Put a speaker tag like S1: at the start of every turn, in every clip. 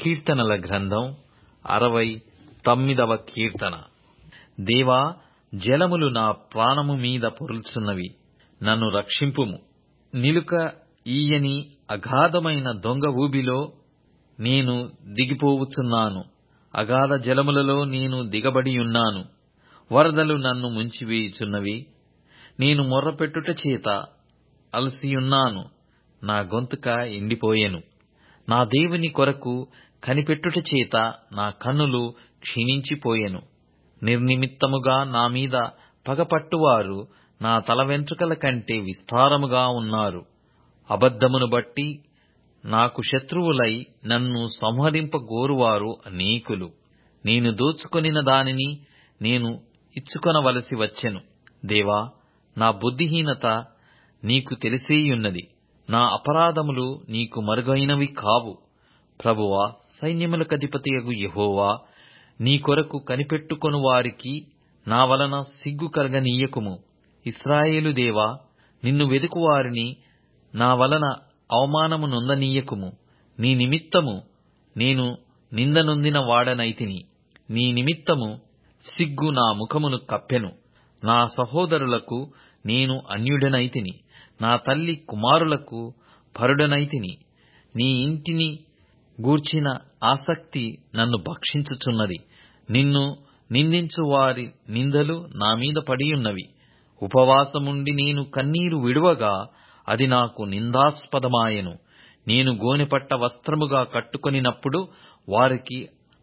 S1: కీర్తనల గ్రంథం అరవై తొమ్మిదవ కీర్తన దేవా జలములు నా ప్రాణము మీద పొర్లుచున్నవి నన్ను రక్షింపుము నిలుక ఈయని అగాధమైన దొంగ ఊబిలో నేను దిగిపోవుచున్నాను అగాధ జలములలో నేను దిగబడియున్నాను వరదలు నన్ను ముంచివేయుచున్నవి నేను మొర్రపెట్టుట చేత అలసియున్నాను నా గొంతుక ఎండిపోయెను నా దేవుని కొరకు కనిపెట్టుట చేత నా కన్నులు క్షీణించిపోయెను నిర్నిమిత్తముగా నా మీద పగపట్టువారు నా తల వెంట్రుకల కంటే విస్తారముగా ఉన్నారు అబద్ధమును బట్టి నాకు శత్రువులై నన్ను సంహరింపగోరువారు అనేకులు నేను దోచుకొనిన దానిని నేను ఇచ్చుకొనవలసి వచ్చెను దేవా నా బుద్ధిహీనత నీకు తెలిసేయున్నది నా అపరాధములు నీకు మరుగైనవి కావు ప్రభువా సైన్యములకధిపతియగు యెహోవా నీ కొరకు కనిపెట్టుకొను వారికి నా వలన సిగ్గు కలగనీయకుము ఇస్రాయేలు దేవా నిన్ను వెదుకువారిని నా వలన అవమానము నొందనీయకుము నీ నిమిత్తము నేను నిందనొందిన వాడనైతిని నీ నిమిత్తము సిగ్గు నా ముఖమును కప్పెను నా సహోదరులకు నేను అన్యుడనైతిని నా తల్లి కుమారులకు పరుడనైతిని నీ ఇంటిని గూర్చిన ఆసక్తి నన్ను భక్షించుచున్నది నిన్ను నిందించు వారి నిందలు నా మీద పడియున్నవి ఉపవాసముండి నేను కన్నీరు విడువగా అది నాకు నిందాస్పదమాయెను నేను గోనెపట్ట వస్త్రముగా కట్టుకొనినప్పుడు వారికి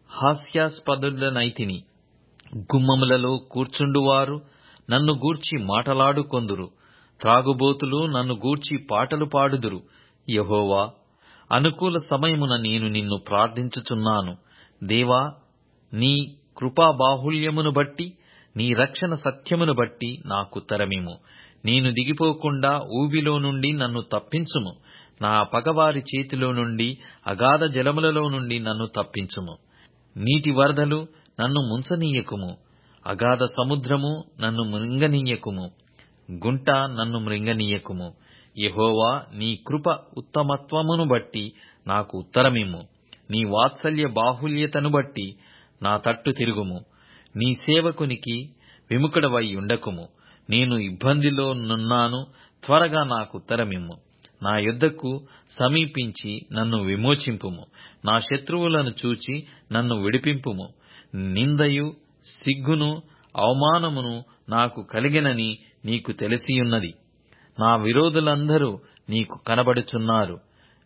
S1: హాస్యాస్పదుడనైతిని గుమ్మములలో కూర్చుండువారు నన్ను గూర్చి మాటలాడుకొందురు త్రాగుబోతులు నన్ను గూర్చి పాటలు పాడుదురు యహోవా అనుకూల సమయమున నేను నిన్ను ప్రార్థించుచున్నాను దేవా నీ కృపా బాహుల్యమును బట్టి నీ రక్షణ సత్యమును బట్టి నాకు తరమిము నేను దిగిపోకుండా ఊబిలో నుండి నన్ను తప్పించుము నా పగవారి చేతిలో నుండి అగాధ జలములలో నుండి నన్ను తప్పించుము నీటి వరదలు నన్ను ముంచనీయకుము అగాధ సముద్రము నన్ను మృంగనీయకుము గుంట నన్ను మృంగనీయకుము యహోవా నీ కృప ఉత్తమత్వమును బట్టి నాకు ఉత్తరమిమ్ము నీ వాత్సల్య బాహుల్యతను బట్టి నా తట్టు తిరుగుము నీ సేవకునికి విముఖుడవై ఉండకుము నేను ఇబ్బందిలో నున్నాను త్వరగా నాకు ఉత్తరమిమ్ము నా యుద్ధకు సమీపించి నన్ను విమోచింపుము నా శత్రువులను చూచి నన్ను విడిపింపుము నిందయు సిగ్గును అవమానమును నాకు కలిగినని నీకు తెలిసియున్నది నా విరోధులందరూ నీకు కనబడుచున్నారు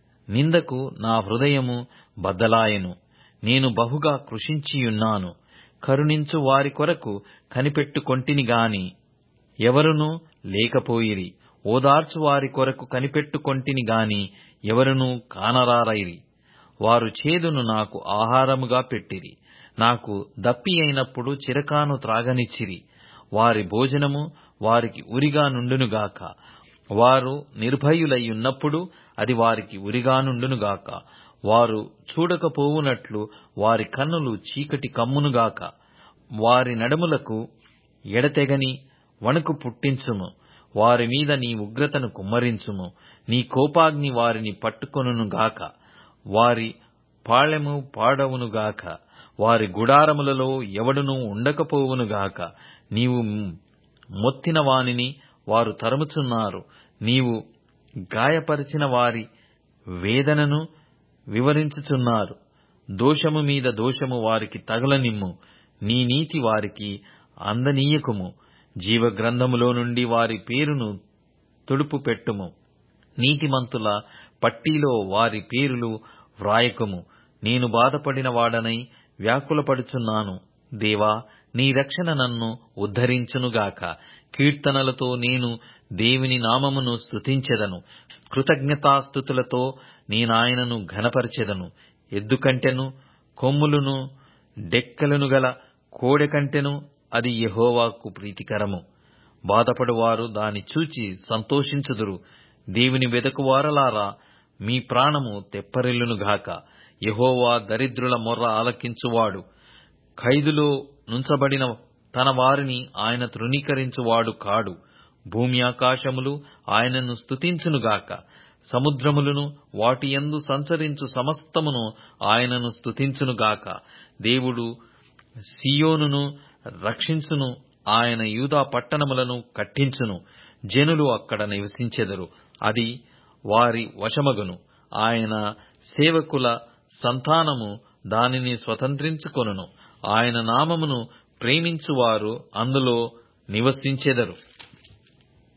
S1: నిందకు నా హృదయము బద్దలాయెను నేను బహుగా కృషించియున్నాను కరుణించు వారి కొరకు కనిపెట్టుకొంటిని గాని ఎవరునూ లేకపోయిరి ఓదార్చు వారి కొరకు కనిపెట్టుకొంటిని గాని ఎవరునూ కానరారైరి వారు చేదును నాకు ఆహారముగా పెట్టిరి నాకు దప్పి అయినప్పుడు చిరకాను త్రాగనిచ్చిరి వారి భోజనము వారికి ఉరిగా నుండునుగాక వారు నిర్భయులై ఉన్నప్పుడు అది వారికి ఉరిగా నుండునుగాక వారు చూడకపోవునట్లు వారి కన్నులు చీకటి కమ్మునుగాక వారి నడుములకు ఎడతెగని వణుకు పుట్టించుము వారి మీద నీ ఉగ్రతను కుమ్మరించుము నీ కోపాగ్ని వారిని పట్టుకొనుగాక వారి పాళెము పాడవునుగాక వారి గుడారములలో ఎవడునూ ఉండకపోవునుగాక నీవు మొత్తిన వానిని వారు తరుముచున్నారు నీవు గాయపరిచిన వారి వేదనను వివరించుచున్నారు దోషము మీద దోషము వారికి తగలనిమ్ము నీ నీతి వారికి అందనీయకుము జీవగ్రంథములో నుండి వారి పేరును తుడుపు పెట్టుము నీతిమంతుల పట్టీలో వారి పేరులు వ్రాయకుము నేను బాధపడిన వాడనై వ్యాకులపడుచున్నాను దేవా నీ రక్షణ నన్ను ఉద్ధరించునుగాక కీర్తనలతో నేను దేవుని నామమును స్తుతించెదను కృతజ్ఞతాస్థుతులతో నేనాయనను ఘనపరచెదను ఎద్దుకంటెను కొమ్ములును డెక్కలను గల కోడె కంటెను అది యహోవాకు ప్రీతికరము బాధపడువారు దాని చూచి సంతోషించుదురు దేవుని వెదకువారలారా మీ ప్రాణము తెప్పరిల్లునుగాక యహోవా దరిద్రుల మొర్ర ఆలకించువాడు ఖైదులో నుంచబడిన తన వారిని ఆయన తృణీకరించువాడు కాడు భూమి ఆకాశములు ఆయనను స్తుతించునుగాక సముద్రములను వాటియందు సంచరించు సమస్తమును ఆయనను స్తుతించునుగాక దేవుడు సియోనును రక్షించును ఆయన యూదా పట్టణములను కట్టించును జనులు అక్కడ నివసించెదరు అది వారి వశమగును ఆయన సేవకుల సంతానము దానిని స్వతంత్రించుకొనును ఆయన నామమును ప్రేమించువారు అందులో నివసించెదరు